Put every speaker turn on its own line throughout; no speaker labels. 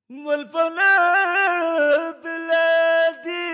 والفلا بلادي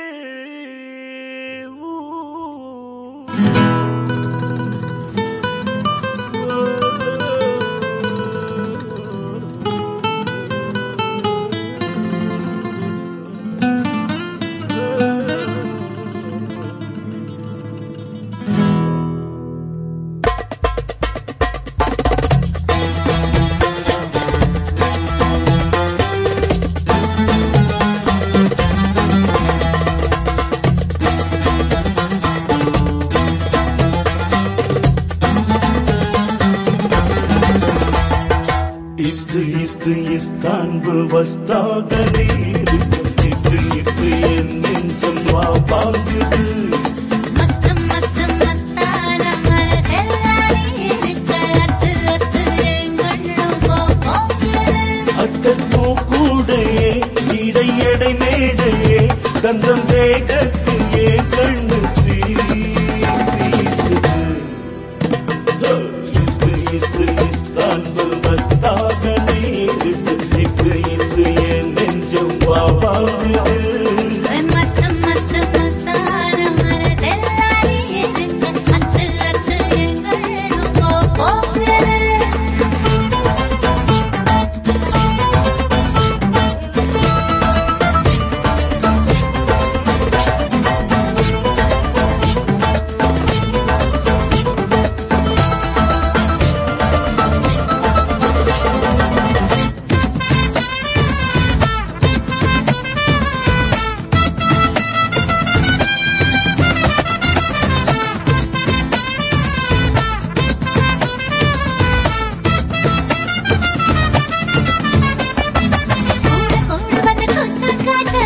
இஸ்து இஸ்து Istanbul வஸ்தாக நீருக்கும் இத்து இத்து என் நெஞ்சம் வா பாங்குது
மஸ்து மஸ்து மஸ்தான மனசெல்லாரி இருக்க அத்து அத்து எங்கண்ணும் போக்குது
அத்தப்பூ கூடையே இடை எடை மேடையே கந்தம் வேகத்தையே கண்ணு தீ வீசுது இஸ்து இஸ்து இஸ்தான்புல் வஸ்தாக நீருக்கும் இத்து இத்து என் நெஞ்சம் வா பாங்குது
மஸ்து மஸ்து மஸ்தான மனசெல்லாரி இருக்க அத்து அத்து எங்கண்ணும் போக்குது மூட மூட வந்து கொஞ்சம் காட்டு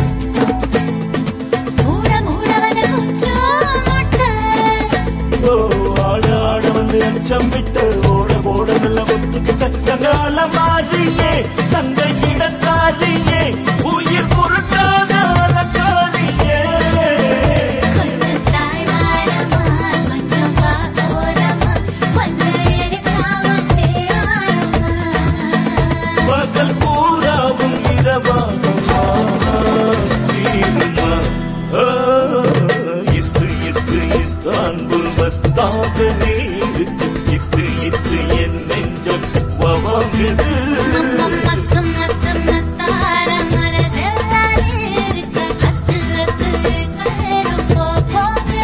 மூட மூட வந்து கொஞ்சம் மாட்டு
ஓ, ஆட ஆட வந்து அச்சம் விட்டு ஓட ஓட நல்ல ஒத்துக்கிட்ட தங்கால மாறியே தங்க இடத்தாரியே உயிர் பொருட்டாத அலங்காரியே
கொஞ்சம் தாழ்வாரமா கொஞ்சம் பாக்கோரமா கொஞ்சம் எரிக்காம தேயாரமா
பகல் பூராவும் இரவாகுமா தீருமா ஆ, இஸ்து இஸ்து இஸ்தான்புல் மஸ்தாக நீருக்கு இத்து இத்து என் நெஞ்சம் வவாங்குது
மம்மம் மஸ்து மஸ்து மஸ்தார மனசெல்லாரி இருக்க அத்து அத்து எங்கேனும் போகுது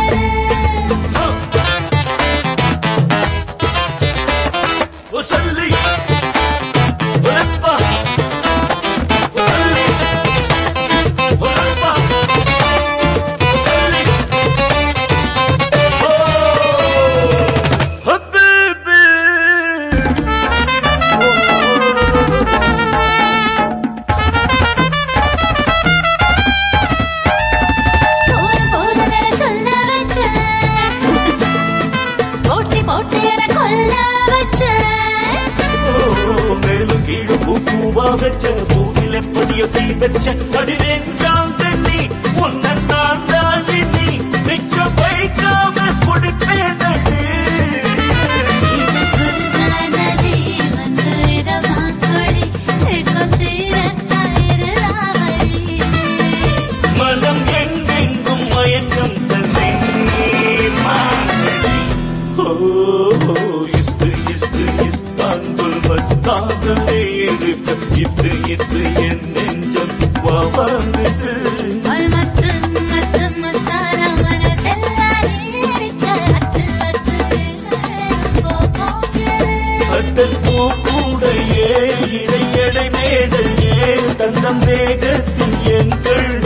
وصلي ولبى وصلي ولبى وصلي حبيبي
சோறு போது வேற சொல்ல வச்ச போட்டி போட்டு என கொல்ல வச்ச
மேலும் கீழும் பூ பூவா வச்ச பூவில் எப்படியோ தீ வச்ச அடி நெஞ்சால் தண்ணி உன்னை நான் தாண்டி நீ மிச்சம் வைக்காம கொடுப்பேனடி
நதி வந்து இதமா கொடி தேக்கம் தீரத்தாயிரு ராவழி
மனம் எங்கெங்கும் மயக்கம் தந்தை ஓ இஸ்து இஸ்து இஸ்தான்புல் மஸ்தாகவே இருக்க இத்து இத்து என் நெஞ்சம் வவாங்குது
ஒரு மஸ்து மஸ்து மஸ்தார மனசெல்லாரி இருக்க அத்து அத்து போகுது
அத்தல் பூ கூடையே இடை எடை மேடையே தந்தம் வேகத்தில் என் கண்